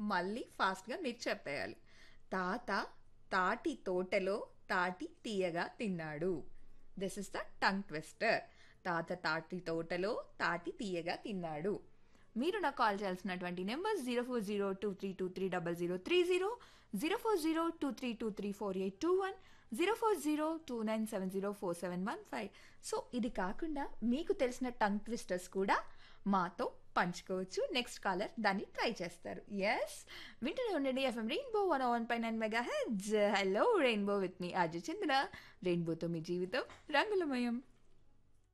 మళ్ళీ ఫాస్ట్గా మీరు చెప్పేయాలి తాత తాటి తోటలో తాటి తీయగా తిన్నాడు this is the tongue twister తాత తాటి తోటలో తాటి తీయగా తిన్నాడు మీరు నాకు కాల్ చేయాల్సినటువంటి number zero four zero two three two three double zero three zero zero four zero two three two three four eight two one zero four zero two nine seven zero four seven one five so ఇది కాకుండా మీకు తెలిసిన tongue twisters కూడా మాతో పంచుకోవచ్చు next caller దాన్ని try చేస్తారు yes వింటూనే ఉండండి ఎఫ్ఎం రెయిన్బో వన్ వన్ పై nine mega hertz hello rainbow with మీ అజయ్ చంద్ర రెయిన్బోతో మీ జీవితం రంగులమయం